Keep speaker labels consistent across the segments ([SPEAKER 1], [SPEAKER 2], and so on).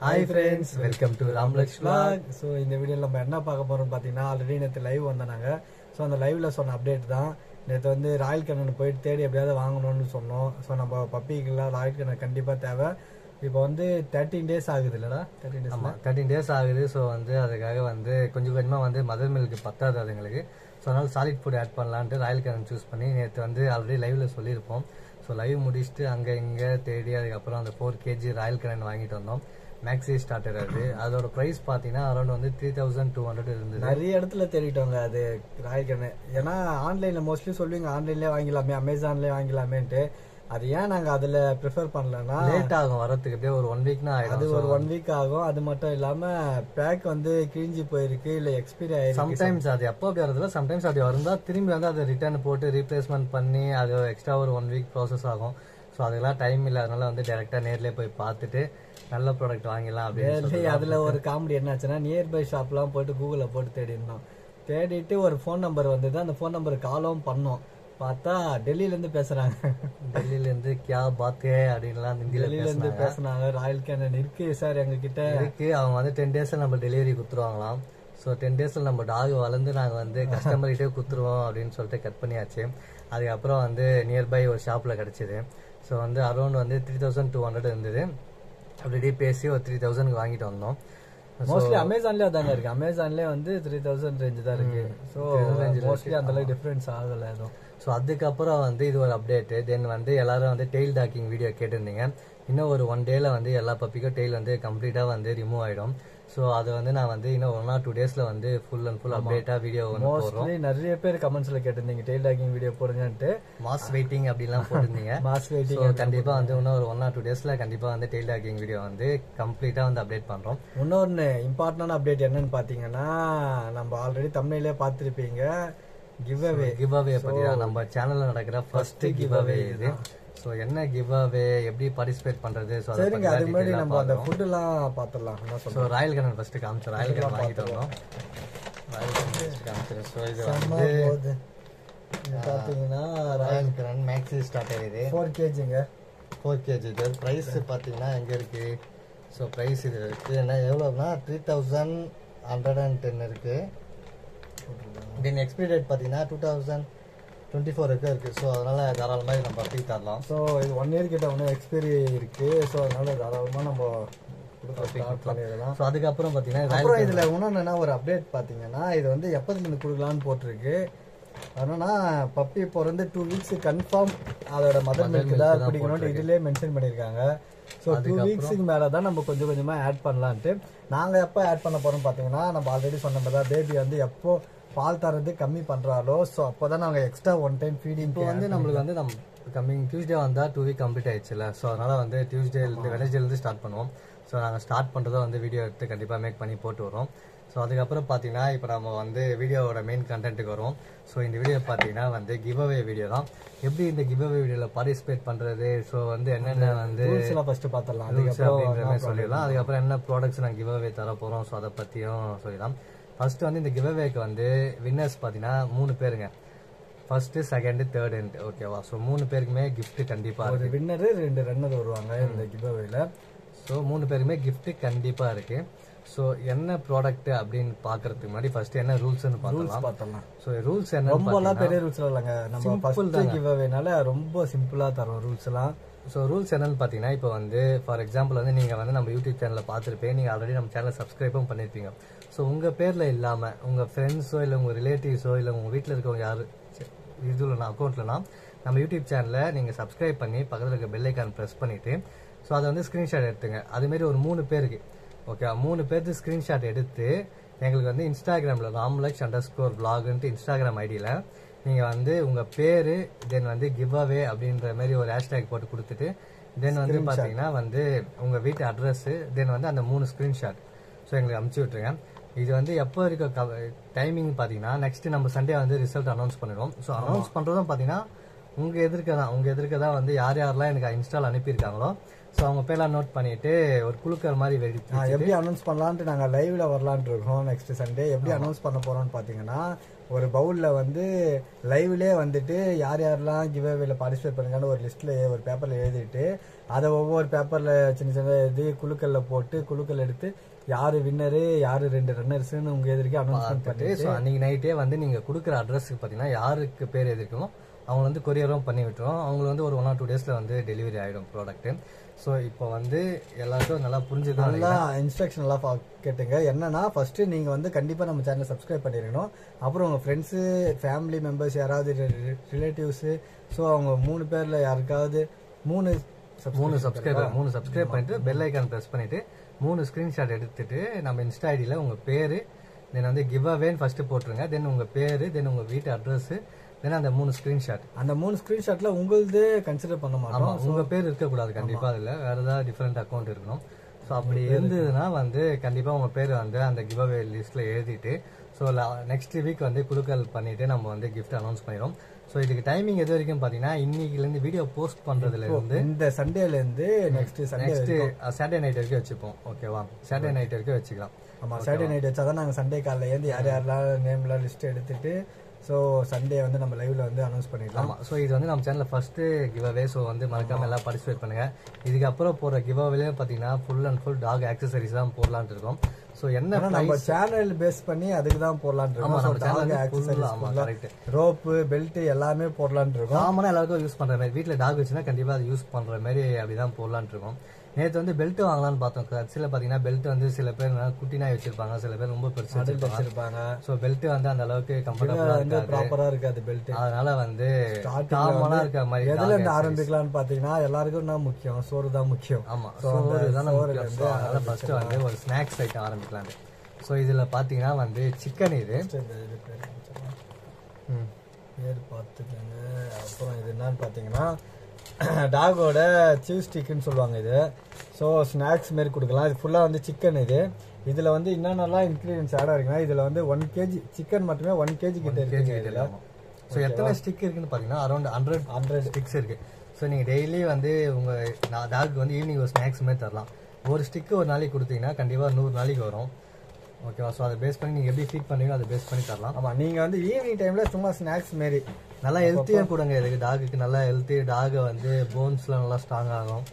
[SPEAKER 1] Hi friends welcome to Ramlaksh vlog
[SPEAKER 2] so இந்த வீடியோவில் நம்ம என்ன பார்க்க போறோம் பார்த்தீங்கன்னா ஆல்ரெடி நேற்று லைவ் வந்தாங்க ஸோ அந்த லைவ்ல சொன்ன அப்டேட் தான் நேற்று வந்து ராயல் கண்ணன் போயிட்டு தேடி எப்படியாவது வாங்கணும்னு சொன்னோம் ஸோ நம்ம பப்பிக்கெல்லாம் ராயல் கண்ணன் கண்டிப்பாக தேவை இப்போ வந்து தேர்ட்டீன் டேஸ் ஆகுது இல்லடா தேர்ட்டீன் டேஸ்
[SPEAKER 1] ஆமாம் தேர்ட்டின் டேஸ் ஆகுது ஸோ வந்து அதுக்காக வந்து கொஞ்சம் கொஞ்சமாக வந்து மதர் மில்க் பத்தாது அதுங்களுக்கு ஸோ அதனால சாலிட் ஃபுட் ஆட் பண்ணலான்ட்டு ராயல் கேரன் சூஸ் பண்ணி நேற்று வந்து ஆல்ரெடி லைவ்ல சொல்லியிருப்போம் ஸோ லைவ் முடிச்சுட்டு அங்கே இங்கே தேடி அதுக்கப்புறம் அந்த ஃபோர் கேஜி ராயல் கேரன் வாங்கிட்டு வந்தோம் மேக்ஸி ஸ்டார்டர் அது அதோட ப்ரைஸ் பார்த்தீங்கன்னா அரௌண்ட் வந்து த்ரீ தௌசண்ட் டூ ஹண்ட்ரட் இருந்தது
[SPEAKER 2] நிறைய இடத்துல தேடிட்டோங்க அது ராயல் கண்ணன் ஏன்னா ஆன்லைனில் மோஸ்ட்லி சொல்லுவீங்க ஆன்லைன்லேயே வாங்கிக்கலாமே அமேசான்லேயே வாங்கிக்கலாமேன்ட்டு அது ஏன் நாங்கள் அதில் ப்ரிஃபர் பண்ணலன்னா
[SPEAKER 1] லேட் ஆகும் வரத்துக்கு எப்படியே ஒரு ஒன் வீக்னா
[SPEAKER 2] அது
[SPEAKER 1] ஆயிடும்
[SPEAKER 2] ஒரு ஒன் வீக் ஆகும் அது மட்டும் இல்லாம பேக் வந்து கிழிஞ்சு போயிருக்கு இல்ல எக்ஸ்பீரி ஆயிருக்கு
[SPEAKER 1] சம்டைம்ஸ் அது எப்போ அப்படி வரதுல சம்டைம்ஸ் அப்படி வருந்தா திரும்பி வந்து அதை ரிட்டர்ன் போட்டு ரீப்ளேஸ்மெண்ட் பண்ணி அது எக்ஸ்ட்ரா ஒரு ஒன் வீக் ப்ராசஸ் ஆகும் ஸோ அதுக்கெல்லாம் டைம் இல்லை அதனால வந்து டேரெக்டாக நேர்லேயே போய் பார்த்துட்டு நல்ல ப்ராடக்ட் வாங்கிடலாம் அப்படின்னு
[SPEAKER 2] Really,
[SPEAKER 1] சொல்லி
[SPEAKER 2] அதுல ஒரு காமெடி என்னாச்சுன்னா நியர்பை ஷாப்லாம் போயிட்டு கூகுள்ல போட்டு தேடி இருந்தோம் தேடிட்டு ஒரு ஃபோன் நம்பர் வந்தது அந்த ஃபோன் நம்பர் காலும் பண்ணோம் பார்த்தா டெல்லியில இருந்து பேசுறாங்க
[SPEAKER 1] டெல்லியிலேருந்து கியா பாத்தே அப்படின்லாம் ஹிந்தியில்
[SPEAKER 2] டெல்லியில இருந்து
[SPEAKER 1] பேசுனாங்க
[SPEAKER 2] பேசுனாங்க ராயல் கேனன் இருக்கு சார் எங்க கிட்ட
[SPEAKER 1] இருக்கு அவங்க வந்து டென் டேஸில் நம்ம டெலிவரி கொடுத்துருவாங்களாம் ஸோ டென் டேஸில் நம்ம டாக் வளர்ந்து நாங்கள் வந்து கஸ்டமர்கிட்டே கொடுத்துருவோம் அப்படின்னு சொல்லிட்டு கட் பண்ணியாச்சு அதுக்கப்புறம் வந்து நியர்பை ஒரு ஷாப்பில் கிடச்சிது ஸோ வந்து அரௌண்ட் வந்து த்ரீ தௌசண்ட் டூ ஹண்ட்ரட் இருந்தது ஆல்ரெடி பேசி ஒரு த்ரீ தௌசண்ட்க்கு வாங்கிட்டு வந்தோம்
[SPEAKER 2] மோஸ்ட்லி அமேசான்லயே அதாங்க இருக்கு அமேசான்லயே வந்து த்ரீ தௌசண்ட் ரேஞ்ச் தான் இருக்கு ஸோ மோஸ்ட்லி அந்த அளவுக்கு டிஃபரன்ஸ் ஆகல எதுவும்
[SPEAKER 1] ஸோ அதுக்கப்புறம் வந்து இது ஒரு அப்டேட்டு தென் வந்து எல்லாரும் வந்து டெய்ல் டாக்கிங் வீடியோ கேட்டிருந்தீங்க இன்னும் ஒரு ஒன் டேல வந்து எல்லா பப்பிக்கும் டெய்ல் வந்து கம்ப்ளீட்டாக வந்து ரிமூவ் ஆகிடும் ஸோ அது வந்து நான் வந்து இன்னும் ஒன் ஆர் டூ டேஸில் வந்து ஃபுல் அண்ட் ஃபுல் அப்டேட்டாக வீடியோ ஒன்று போடுறோம்
[SPEAKER 2] மோஸ்ட்லி நிறைய பேர் கமெண்ட்ஸ்ல கேட்டிருந்தீங்க டெய்ல் டாக்கிங் வீடியோ போடுங்கன்ட்டு
[SPEAKER 1] மாஸ் வெயிட்டிங் அப்படிலாம் போட்டிருந்தீங்க
[SPEAKER 2] மாஸ் வெயிட்டிங்
[SPEAKER 1] ஸோ கண்டிப்பாக வந்து இன்னும் ஒரு ஒன் ஆர் டூ டேஸில் கண்டிப்பாக வந்து டெய்ல் டாக்கிங் வீடியோ வந்து கம்ப்ளீட்டாக வந்து அப்டேட் பண்ணுறோம்
[SPEAKER 2] இன்னொன்று இம்பார்ட்டன்டான அப்டேட் என்னன்னு பார்த்தீங்கன்னா நம்ம ஆல்ரெடி தமிழ்லேயே பார்த்துருப்பீங்க கிவ் அவே
[SPEAKER 1] கிவ் அவே பற்றி நம்ம சேனலில் நடக்கிற ஃபர்ஸ்ட் கிவ் அவே இது ஸோ என்ன கிவ் அவே எப்படி பார்ட்டிசிபேட் பண்ணுறது ஸோ அதை
[SPEAKER 2] சரிங்க அதுக்கு முன்னாடி நம்ம அந்த
[SPEAKER 1] பற்றி
[SPEAKER 2] ஃபுட்டுலாம் பார்த்துடலாம் என்ன சொல்றோம்
[SPEAKER 1] ஸோ ராயல் கண்ணன் ஃபர்ஸ்ட் காமிச்சோம் ராயல் கண்ணன் வாங்கிட்டு வந்தோம் ராயல் கண்ணன் first காமிச்சிடும் ஸோ இது
[SPEAKER 2] செம்ம
[SPEAKER 1] வந்து
[SPEAKER 2] போகுது. இது பார்த்தீங்கன்னா
[SPEAKER 1] ராயல் கண்ணன் மேக்ஸி ஸ்டார்டர் இது
[SPEAKER 2] ஃபோர் கேஜிங்க
[SPEAKER 1] ஃபோர் கேஜி இது ப்ரைஸ் பார்த்தீங்கன்னா எங்கே இருக்கு ஸோ ப்ரைஸ் இது இருக்கு என்ன எவ்வளோனா three thousand hundred and ten இருக்கு தென் எக்ஸ்பிரி டேட் பார்த்தீங்கன்னா டூ தௌசண்ட் டுவெண்ட்டி ஃபோர் இருக்கு இருக்கு ஸோ அதனால தாராளமாக இது நம்ம பப்பிக்கு தரலாம்
[SPEAKER 2] ஸோ இது ஒன் இயர் கிட்ட ஒன்றும் எக்ஸ்பைரி இருக்கு ஸோ அதனால தாராளமாக நம்ம கொடுக்க ஸ்டார்ட் பண்ணிடலாம்
[SPEAKER 1] ஸோ அதுக்கப்புறம் பார்த்தீங்கன்னா
[SPEAKER 2] அப்புறம் இதுல இன்னொன்று என்ன ஒரு அப்டேட் பார்த்தீங்கன்னா இது வந்து எப்போதுல இருந்து கொடுக்கலான்னு போட்டிருக்கு அதனா பப்பி பிறந்து டூ வீக்ஸ் கன்ஃபார்ம் அதோட மதர் மில்க் தான் பிடிக்கணும்னு இதுலயே மென்ஷன் பண்ணியிருக்காங்க ஸோ டூ வீக்ஸுக்கு மேலே தான் நம்ம கொஞ்சம் கொஞ்சமாக ஆட் பண்ணலான்ட்டு நாங்கள் எப்போ ஆட் பண்ண போகிறோம் பார்த்தீங்கன்னா நம்ம ஆல்ரெடி சொன்ன மாதிரி தான் பேபி வந்து எப்போ பால் தரது கம்மி பண்ணுறாலோ ஸோ அப்போ தான் நாங்கள் எக்ஸ்ட்ரா ஒன் டைம் ஃபீடிங்
[SPEAKER 1] இப்போ வந்து நம்மளுக்கு வந்து நம்ம கம்மிங் டியூஸ்டே வந்தால் டூ வீக் கம்ப்ளீட் ஆயிடுச்சுல ஸோ அதனால வந்து டியூஸ்டேலேருந்து வெனஸ்டேலேருந்து ஸ்டார்ட் பண்ணுவோம் ஸோ நாங்கள் ஸ்டார்ட் பண்ணுறதை வந்து வீடியோ எடுத்து கண்டிப்பாக மேக் பண்ணி போட்டு வரோம் ஸோ அதுக்கப்புறம் பார்த்தீங்கன்னா இப்போ நம்ம வந்து வீடியோவோட மெயின் கண்டென்ட்டுக்கு வரும் ஸோ இந்த வீடியோ பார்த்தீங்கன்னா வந்து கிவ் அவே வீடியோ தான் எப்படி இந்த கிவ் அவே வீடியோவில் பார்ட்டிசிபேட் பண்ணுறது ஸோ வந்து என்னென்ன வந்து
[SPEAKER 2] ரூல்ஸ்லாம் ஃபஸ்ட்டு பார்த்துடலாம்
[SPEAKER 1] ரூல்ஸ் அப்படின்ற மாதிரி
[SPEAKER 2] அதுக்கப்புறம்
[SPEAKER 1] சொல்லிடலாம் அதுக்கப்புறம் என்ன ப்ராடக்ட்ஸ் நான் கிவ் அவே தர போகிறோம் ஸோ அதை பற்றியும் சொல்லிடலாம் ஃபர்ஸ்ட் வந்து இந்த கிவ் அவேக்கு வந்து வின்னர்ஸ் பார்த்தீங்கன்னா மூணு பேருங்க ஃபர்ஸ்ட் செகண்ட் தேர்ட் அண்ட் ஓகேவா ஸோ மூணு பேருக்குமே gift கண்டிப்பாக
[SPEAKER 2] ஒரு
[SPEAKER 1] இருக்கு
[SPEAKER 2] வின்னரு ரெண்டு ரன்னர் வருவாங்க இந்த கிவ்அவேல
[SPEAKER 1] ஸோ மூணு பேருக்குமே gift கண்டிப்பாக இருக்கு ஸோ என்ன ப்ராடக்ட் அப்படின்னு பார்க்கறதுக்கு முன்னாடி ஃபர்ஸ்ட் என்ன ரூல்ஸ்னு பார்க்கலாம்
[SPEAKER 2] பார்த்தலாம்
[SPEAKER 1] ஸோ ரூல்ஸ் என்ன
[SPEAKER 2] ரொம்பலாம் பெரிய ரூல்ஸ் இல்லைங்க நம்ம ஃபர்ஸ்ட் கிவ்அவேனால ரொம்ப சிம்பிளா தரோம் ரூல்ஸ் எல்லாம்
[SPEAKER 1] ஸோ ரூல்ஸ் என்னன்னு பார்த்தீங்கன்னா இப்போ வந்து ஃபார் எக்ஸாம்பிள் வந்து நீங்கள் வந்து நம்ம யூடியூப் சேனலில் பார்த்துருப்பேன் நீங்கள் ஆல்ரெடி நம்ம சேனலை சப்ஸ்கிரைபும் பண்ணியிருப்பீங்க ஸோ உங்கள் பேரில் இல்லாமல் உங்கள் ஃப்ரெண்ட்ஸோ இல்லை உங்கள் ரிலேட்டிவ்ஸோ இல்லை உங்கள் வீட்டில் இருக்கவங்க யார் இதுலனா அக்கௌண்ட்லனா நம்ம யூடியூப் சேனலை நீங்கள் சப்ஸ்கிரைப் பண்ணி பக்கத்தில் இருக்க பெல் ஐக்கான் ப்ரெஸ் பண்ணிவிட்டு ஸோ அதை வந்து ஸ்க்ரீன்ஷாட் எடுத்துங்க அதுமாரி ஒரு மூணு பேருக்கு ஓகே மூணு பேருக்கு ஸ்க்ரீன்ஷாட் எடுத்து எங்களுக்கு வந்து இன்ஸ்டாகிராமில் ராம்லக்ஷ் அண்டர் ஸ்கோர் பிளாக்ன்ட்டு இன்ஸ்டாகிராம் ஐடியில் நீங்கள் வந்து உங்கள் பேர் தென் வந்து கிவ் அவே அப்படின்ற மாதிரி ஒரு ஹேஷ்டேக் போட்டு கொடுத்துட்டு தென் வந்து பார்த்தீங்கன்னா வந்து உங்கள் வீட்டு அட்ரஸ்ஸு தென் வந்து அந்த மூணு ஸ்க்ரீன்ஷாட் ஸோ எங்களுக்கு அமுச்சு விட்ருங்க இது வந்து எப்போ இருக்க டைமிங் பார்த்தீங்கன்னா நெக்ஸ்ட் நம்ம சண்டே வந்து ரிசல்ட் அனௌன்ஸ் பண்ணிடுவோம் ஸோ அனௌன்ஸ் பண்ணுறதும் பார்த்தீங்கன்னா உங்கள் எதிர்க்க தான் உங்கள் எதிர்க்க தான் வந்து யார் யாரெல்லாம் எனக்கு இன்ஸ்டால் அனுப்பியிருக்காங்களோ ஸோ அவங்க பேர்லாம் நோட் பண்ணிட்டு ஒரு குழுக்கள் மாதிரி வெடி
[SPEAKER 2] ஆ, எப்படி அனௌன்ஸ் பண்ணலான்ட்டு நாங்க லைவ்ல வரலான்ட்டு இருக்கோம் நெக்ஸ்ட் சண்டே எப்படி அனௌன்ஸ் பண்ண போறோம்னு பாத்தீங்கன்னா ஒரு பவுல்ல வந்து லைவ்லயே வந்துட்டு யார் யாரெல்லாம் கிவ் அவேல பார்ட்டிசிபேட் பண்ணுங்கன்னு ஒரு லிஸ்ட்ல ஒரு பேப்பர்ல எழுதிட்டு அதை ஒவ்வொரு பேப்பர்ல சின்ன சின்ன இது குழுக்கள்ல போட்டு குழுக்கள் எடுத்து யாரு வின்னரு யாரு ரெண்டு ரன்னர்ஸ்னு உங்க எதிர்க்கு அனௌன்ஸ்மெண்ட்
[SPEAKER 1] பார்த்துட்டு
[SPEAKER 2] பண்ணிட்டு
[SPEAKER 1] ஸோ அன்னைக்கு நைட்டே வந்து நீங்க கொடுக்குற அட்ரஸ்க்கு பார்த்தீங்கன்னா யாருக்கு பேர் எதிர்க்குமோ அவங்க வந்து கொரியரும் பண்ணி விட்டுரும் அவங்களுக்கு வந்து ஒரு ஒன் ஆர் டூ டேஸ்ல வந்து டெலிவரி ஆயிடும் ப்ராடக்ட் ஸோ இப்போ வந்து எல்லாருக்கும் நல்லா புரிஞ்சுதான்
[SPEAKER 2] நல்லா இன்ஸ்ட்ரக்ஷன் எல்லாம் பா- கேட்டுங்க என்னன்னா ஃபர்ஸ்ட் நீங்க வந்து கண்டிப்பா நம்ம சேனலை சப்ஸ்கிரைப் பண்ணிருக்கணும் அப்புறம் உங்க ஃப்ரெண்ட்ஸ் ஃபேமிலி மெம்பர்ஸ் யாராவது ரிலேட்டிவ்ஸ் ஸோ அவங்க மூணு பேர்ல யாருக்காவது மூணு
[SPEAKER 1] மூணு சப்ஸ்கிரைபர் மூணு சப்ஸ்கிரைப் பண்ணிட்டு பெல் ஐக்கான் ப்ரெஸ் பண்ணிட்டு மூணு ஸ்கிரீன்ஷாட் எடுத்துட்டு நம்ம இன்ஸ்டா ஐடியில் உங்க பேரு தென் வந்து கிவ் அவேன்னு ஃபர்ஸ்ட் போட்டுருங்க தென் உங்க பேரு தென் உங்க வீட்டு அட்ரஸ் தென் அந்த மூணு ஸ்கிரீன்ஷாட்
[SPEAKER 2] அந்த மூணு ஸ்கிரீன்ஷாட்ல உங்களுது கன்சிடர் பண்ண மாட்டோம்
[SPEAKER 1] ஆமா உங்க பேர் இருக்கக்கூடாது கண்டிப்பா அதுல வேற ஏதாவது டிஃப்ரெண்ட் அக்கௌண்ட் இருக்கணும் ஸோ அப்படி இருந்ததுன்னா வந்து கண்டிப்பா உங்க பேர் வந்து அந்த கிவ் அவே லிஸ்ட்ல எழுதிட்டு ஸோ நெக்ஸ்ட் வீக் வந்து குழுக்கள் பண்ணிட்டு நம்ம வந்து கிஃப்ட் அனௌன்ஸ் பண்ணிடும் ஸோ இதுக்கு டைமிங் எது வரைக்கும் பாத்தீங்கன்னா இன்னைக்குல இருந்து வீடியோ போஸ்ட் பண்றதுல இருந்து
[SPEAKER 2] இந்த சண்டேல இருந்து next Sunday
[SPEAKER 1] next Saturday night வரைக்கும் வச்சுப்போம் ஓகேவா சாட்டர்டே நைட் வரைக்கும் வச்சுக்கலாம்
[SPEAKER 2] ஆமா சாட்டர்டே நைட் வச்சாதான் நாங்க சண்டே காலைல ஏந்து யார் யாரெல்லாம் நேம்லாம் லிஸ்ட் எடுத்துட்டு ஸோ சண்டே வந்து நம்ம லைவ்ல வந்து அனௌன்ஸ் பண்ணிடலாம்
[SPEAKER 1] ஆமா ஸோ இது வந்து நம்ம சேனல்ல ஃபர்ஸ்ட் கிவ் அவே ஸோ வந்து மறக்காம எல்லாம் பார்ட்டிசிபேட் பண்ணுங்க இதுக்கப்புறம் போற கிவ் அவேல பாத்தீங்கன்னா full and full dog accessories தான் போடலான்ட்டு இருக்கோம் ஸோ என்ன
[SPEAKER 2] ஆனா நம்ம சேனல் பேஸ் பண்ணி அதுக்கு தான் போடலான்னு
[SPEAKER 1] ஆமா
[SPEAKER 2] இருக்கோம்
[SPEAKER 1] நம்ம சேனல் ஃபுல் ஆமா
[SPEAKER 2] ஆக்சசரிஸ்
[SPEAKER 1] கரெக்ட்
[SPEAKER 2] ரோப்பு பெல்ட் எல்லாமே போடலான்னு இருக்கோம்
[SPEAKER 1] காமனா எல்லாருக்கும் யூஸ் பண்ற மாதிரி வீட்ல டாக் வச்சுன்னா கண்டிப்பா அது யூஸ் பண்ற மாதிரி அப்படிதான் போடலாம்னு இருக்கோம் நேத்து வந்து பெல்ட் வாங்கலாம்னு பார்த்தோம் கடைசியில பாத்தீங்கன்னா பெல்ட் வந்து சில பேர் நல்லா குட்டி நாய் வச்சிருப்பாங்க சில பேர் ரொம்ப பெருசு
[SPEAKER 2] பெல்ட்
[SPEAKER 1] வச்சிருப்பாங்க
[SPEAKER 2] வச்சிருப்பாங்க
[SPEAKER 1] ஸோ பெல்ட் வந்து அந்த அளவுக்கு கம்ஃபர்டபுளா
[SPEAKER 2] வந்து
[SPEAKER 1] இருக்காது
[SPEAKER 2] ப்ராப்பரா இருக்காது பெல்ட்
[SPEAKER 1] அதனால வந்து
[SPEAKER 2] Starting
[SPEAKER 1] காமனா இருக்க மாதிரி
[SPEAKER 2] எதுல
[SPEAKER 1] dog
[SPEAKER 2] இருந்து
[SPEAKER 1] accessories.
[SPEAKER 2] ஆரம்பிக்கலாம்னு பாத்தீங்கன்னா எல்லாருக்கும் தான் முக்கியம் சோறு தான் முக்கியம்
[SPEAKER 1] ஆமா
[SPEAKER 2] So, அந்த
[SPEAKER 1] சோறு தான்
[SPEAKER 2] சோறுல
[SPEAKER 1] முக்கியம்
[SPEAKER 2] இருந்து
[SPEAKER 1] So, அதனால ஃபர்ஸ்ட் வந்து ஒரு ஸ்நாக்ஸ் ஐட்டம் ஆரம்பிக்கலாம் ஸோ இதுல பாத்தீங்கன்னா வந்து சிக்கன் இது
[SPEAKER 2] First இந்த இது பேர் காமிச்சிடலாம். பேர் பார்த்துக்கோங்க அப்புறம் இது என்னன்னு பார்த்தீங்கன்னா டாகோட சீஸ் ஸ்டிக்குன்னு சொல்லுவாங்க இது ஸோ ஸ்நாக்ஸ் மாரி கொடுக்கலாம் இது ஃபுல்லாக வந்து சிக்கன் இது இதில் வந்து என்னென்னலாம் இன்க்ரீடியன்ஸ் ஆட் இருக்குன்னா இதில் வந்து ஒன் கேஜி சிக்கன் மட்டுமே ஒன் கேஜி கிட்ட இருக்குங்க இதில்
[SPEAKER 1] ஸோ எத்தனை ஸ்டிக் இருக்குன்னு பார்த்தீங்கன்னா அரௌண்ட் ஹண்ட்ரட் ஹண்ட்ரட் ஸ்டிக்ஸ் இருக்கு ஸோ நீங்கள் டெய்லி வந்து உங்கள் டாக் வந்து ஈவினிங் ஒரு ஸ்நாக்ஸ் மாதிரி தரலாம் ஒரு ஸ்டிக்கு ஒரு நாளைக்கு கொடுத்தீங்கன்னா கண்டிப்பாக நூறு நாளைக்கு வரும் ஓகேவா ஸோ அதை பேஸ் பண்ணி நீங்கள் எப்படி ஃபீட் பண்ணுவீங்களோ அதை பேஸ் பண்ணி தரலாம்
[SPEAKER 2] ஆமாம் நீங்கள் வந்து ஈவினிங் டைமில் சும்மா ஸ்நாக்ஸ் மாரி
[SPEAKER 1] நல்லா ஹெல்த்தியாக கொடுங்க இதுக்கு டாகுக்கு நல்லா ஹெல்த்தி டாகை வந்து போன்ஸ்லாம் நல்லா ஸ்ட்ராங் ஆகும்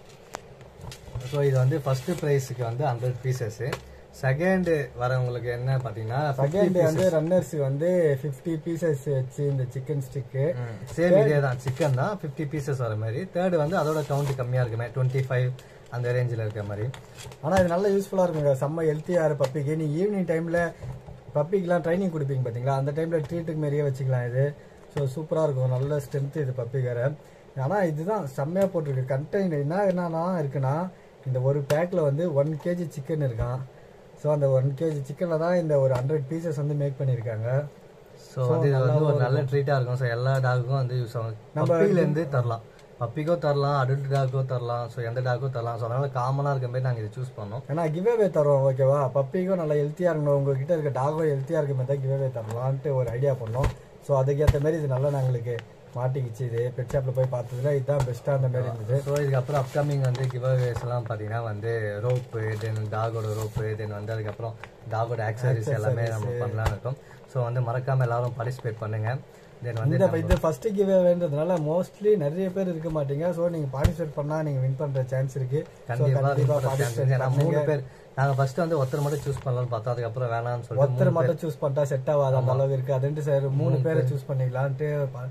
[SPEAKER 1] ஸோ இது வந்து ஃபர்ஸ்ட் ப்ரைஸுக்கு வந்து ஹண்ட்ரட் பீசஸ் செகண்ட் வரவங்களுக்கு என்ன பார்த்தீங்கன்னா
[SPEAKER 2] செகண்ட் வந்து ரன்னர்ஸுக்கு வந்து ஃபிஃப்டி பீசஸ் வச்சு இந்த சிக்கன் ஸ்டிக்கு
[SPEAKER 1] சேம் இதே தான் சிக்கன் தான் ஃபிஃப்டி பீசஸ் வர மாதிரி தேர்ட் வந்து அதோட கவுண்ட் கம்மியாக இருக்குமே டுவெண்ட்டி ஃபைவ் அந்த ரேஞ்சில் இருக்க மாதிரி
[SPEAKER 2] ஆனால் இது நல்ல யூஸ்ஃபுல்லாக இருக்குங்க செம்ம ஹெல்த்தியாக பப்பிக்கு நீ ஈவினிங் டைமில் பப்பிக்கெலாம் ட்ரைனிங் கொடுப்பீங்க பார்த்தீங்களா அந்த டைமில் ட்ரீட்டுக்கு மாரியே வச்சுக்கலாம் இது ஸோ சூப்பராக இருக்கும் நல்ல ஸ்ட்ரென்த் இது பப்பிக்கார ஆனால் இதுதான் செம்மையாக போட்டிருக்கு கண்டெய்னர் என்ன என்னன்னா இருக்குன்னா இந்த ஒரு பேக்கில் வந்து ஒன் கேஜி சிக்கன் இருக்கான் ஸோ அந்த ஒன் கேஜி சிக்கனில் தான் இந்த ஒரு ஹண்ட்ரட் பீசஸ் வந்து மேக் பண்ணியிருக்காங்க
[SPEAKER 1] ஸோ வந்து இது வந்து ஒரு நல்ல ட்ரீட்டாக இருக்கும் ஸோ எல்லா டாகுக்கும் வந்து யூஸ் ஆகும் பப்பிலேருந்து தரலாம் பப்பிக்கோ தரலாம் அடல்ட் டாக்கோ தரலாம் ஸோ எந்த டாக்கோ தரலாம் ஸோ அதனால காமனாக இருக்க மாதிரி நாங்கள் இதை சூஸ் பண்ணோம்
[SPEAKER 2] ஏன்னா கிவ்அவே தரோம் ஓகேவா பப்பிக்கும் நல்லா ஹெல்த்தியாக இருக்கணும் உங்ககிட்ட இருக்க டாகும் ஹெல்த்தியாக இருக்க மாதிரி தான் கிவ்அவே தரலான்ட்டு ஒரு ஐடியா பண்ணோம் ஸோ அதுக்கேற்ற மாதிரி இது நல்லா எங்களுக்கு மாட்டிக்கிச்சு இது பெட் ஷாப்பில் போய் பார்த்ததுல இதுதான் பெஸ்ட்டாக அந்த மாதிரி இருந்தது
[SPEAKER 1] ஸோ இதுக்கப்புறம் அப்கமிங் வந்து கிவ்அவேஸ் எல்லாம் பார்த்தீங்கன்னா வந்து ரோப்பு தென் டாகோட ரோப்பு தென் வந்து அதுக்கப்புறம் டாகோட ஆக்சரிஸ் எல்லாமே நம்ம பண்ணலாம்னு இருக்கோம் ஸோ வந்து மறக்காம எல்லாரும் பார்ட்டிசிபேட் பண்ணுங்க தென் வந்து
[SPEAKER 2] இந்த இது ஃபர்ஸ்ட் கிவ்அவேன்றதுனால மோஸ்ட்லி நிறைய பேர் இருக்க மாட்டீங்க ஸோ நீங்கள் பார்ட்டிசிபேட் பண்ணால் நீங்கள் வின் பண்ணுற சான்ஸ் இருக்கு ஸோ
[SPEAKER 1] கண்டிப்பா
[SPEAKER 2] கண்டிப்பாக
[SPEAKER 1] chance இருக்கு.
[SPEAKER 2] பார்ட்டிசிபேட்
[SPEAKER 1] ஏன்னா மூணு பேர் நாங்க ஃபர்ஸ்ட் வந்து ஒருத்தர் மட்டும் சூஸ் பண்ணலாம்னு பார்த்தோம் அதுக்கப்புறம் வேணாம்னு சொல்லிட்டு
[SPEAKER 2] ஒருத்தர் மட்டும் சூஸ் பண்ணிட்டா செட் ஆகாத அந்த அளவு இருக்கு அதுன்ட்டு சார் மூணு பேரை சூஸ் பண்ணிக்கலான்ட்டு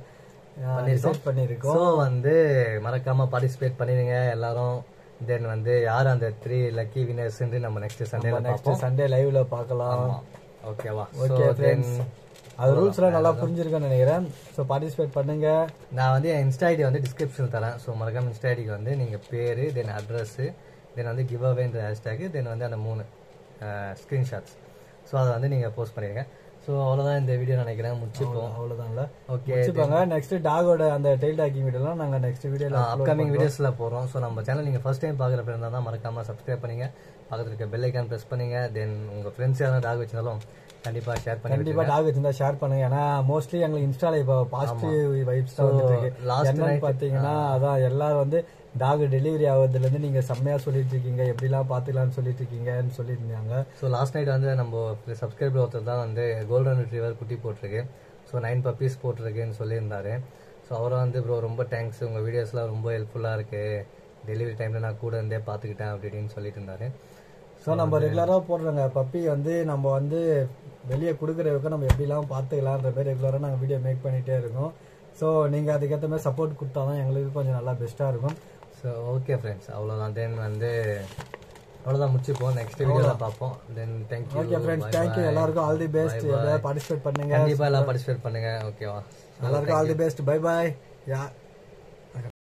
[SPEAKER 2] டிசைட் பண்ணியிருக்கோம்
[SPEAKER 1] ஸோ வந்து மறக்காம பார்ட்டிசிபேட் பண்ணிடுங்க எல்லாரும் தென் வந்து யார் அந்த த்ரீ லக்கி வினர்ஸ் நம்ம நெக்ஸ்ட் சண்டேல
[SPEAKER 2] நெக்ஸ்ட்
[SPEAKER 1] பார்ப்போம்
[SPEAKER 2] சண்டே லைவ்ல பார்க்கலாம்
[SPEAKER 1] ஓகேவா
[SPEAKER 2] ஓகே ஃப்ரெண்ட்ஸ் அது ரூல்ஸ்லாம் நல்லா புரிஞ்சிருக்குன்னு நினைக்கிறேன் ஸோ பார்ட்டிசிபேட் பண்ணுங்க
[SPEAKER 1] நான் வந்து என் இன்ஸ்டா ஐடி வந்து டிஸ்கிரிப்ஷனில் தரேன் ஸோ மறக்காம இன்ஸ்டா ஐடிக்கு வந்து நீங்கள் பேர் தென் அட்ரஸ் தென் வந்து கிவ் அவேன்ற ஹேஷ்டேக் தென் வந்து அந்த மூணு ஸ்க்ரீன்ஷாட்ஸ் ஸோ அதை வந்து நீங்கள் போஸ்ட் பண்ணிடுங்க ஸோ அவ்வளோதான் இந்த வீடியோ நினைக்கிறேன் முடிச்சுப்போம்
[SPEAKER 2] அவ்வளோதான்ல
[SPEAKER 1] ஓகே
[SPEAKER 2] வச்சுப்பாங்க நெக்ஸ்ட் டாகோட அந்த டெய்ல் டாக்கிங் வீடியோலாம் நாங்கள் நெக்ஸ்ட் வீடியோல
[SPEAKER 1] அப்கமிங் வீடியோஸில் போகிறோம் ஸோ நம்ம சேனல் நீங்கள் ஃபர்ஸ்ட் டைம் பார்க்குற ஃப்ரெண்ட் தான் மறக்காம சப்ஸ்கிரைப் பண்ணுங்க பக்கத்தில் இருக்க பெல் ஐக்கான் ப்ரெஸ் பண்ணுங்க தென் உங்கள் ஃப்ரெண்ட்ஸ் யாரும் டாக் வச்சிருந்தாலும் கண்டிப்பாக ஷேர் பண்ணி
[SPEAKER 2] கண்டிப்பா டாக் வச்சிருந்தா ஷேர் பண்ணுங்க ஏன்னா மோஸ்ட்லி எங்களுக்கு இன்ஸ்டால இப்போ பாசிட்டிவ் வைப்ஸ் தான் வந்துட்டு இருக்கு
[SPEAKER 1] last
[SPEAKER 2] என்னன்னு பாத்தீங்கன்னா அதான் எல்லாரும் வந்து டாக் டெலிவரி ஆகுறதுலேருந்து நீங்கள் செம்மையாக சொல்லிட்டு இருக்கீங்க எப்படிலாம் பார்த்துக்கலாம்னு சொல்லிட்டு இருக்கீங்கன்னு சொல்லியிருந்தாங்க
[SPEAKER 1] ஸோ லாஸ்ட் நைட் வந்து நம்ம சப்ஸ்கிரைபர் ஒருத்தர் தான் வந்து கோல்டன் ரிட்ரீவர் குட்டி போட்டிருக்கு ஸோ நைன் பப்பீஸ் போட்டிருக்குன்னு சொல்லியிருந்தாரு ஸோ அவரும் வந்து ப்ரோ ரொம்ப தேங்க்ஸ் உங்கள் வீடியோஸ்லாம் ரொம்ப ஹெல்ப்ஃபுல்லாக இருக்கு டெலிவரி டைமில் நான் கூட இருந்தே பார்த்துக்கிட்டேன் அப்படி இப்படின்னு சொல்லிட்டு இருந்தாரு
[SPEAKER 2] ஸோ நம்ம ரெகுலராக போடுறோங்க பப்பி வந்து நம்ம வந்து வெளியே கொடுக்குறவங்க நம்ம எப்படிலாம் பார்த்துக்கலான்ற மாதிரி ரெகுலராக நாங்கள் வீடியோ மேக் பண்ணிகிட்டே இருக்கோம் ஸோ நீங்கள் அதுக்கேற்ற மாதிரி சப்போர்ட் கொடுத்தா தான் எங்களுக்கு கொஞ்சம் நல்லா பெஸ்ட்டாக இருக்கும்
[SPEAKER 1] ஸோ ஓகே ஃப்ரெண்ட்ஸ் அவ்வளோதான் தென் வந்து அவ்வளோதான் முடிச்சுப்போம் நெக்ஸ்ட் வீடியோவில் பார்ப்போம் then thank you
[SPEAKER 2] okay friends thank you எல்லாருக்கும் ஆல் தி பெஸ்ட் எப்படியாவது பார்ட்டிசிபேட் பண்ணுங்க
[SPEAKER 1] கண்டிப்பாக எல்லாம் பார்ட்டிசிபேட் பண்ணுங்க ஓகேவா
[SPEAKER 2] எல்லாருக்கும் all the best bye bye yeah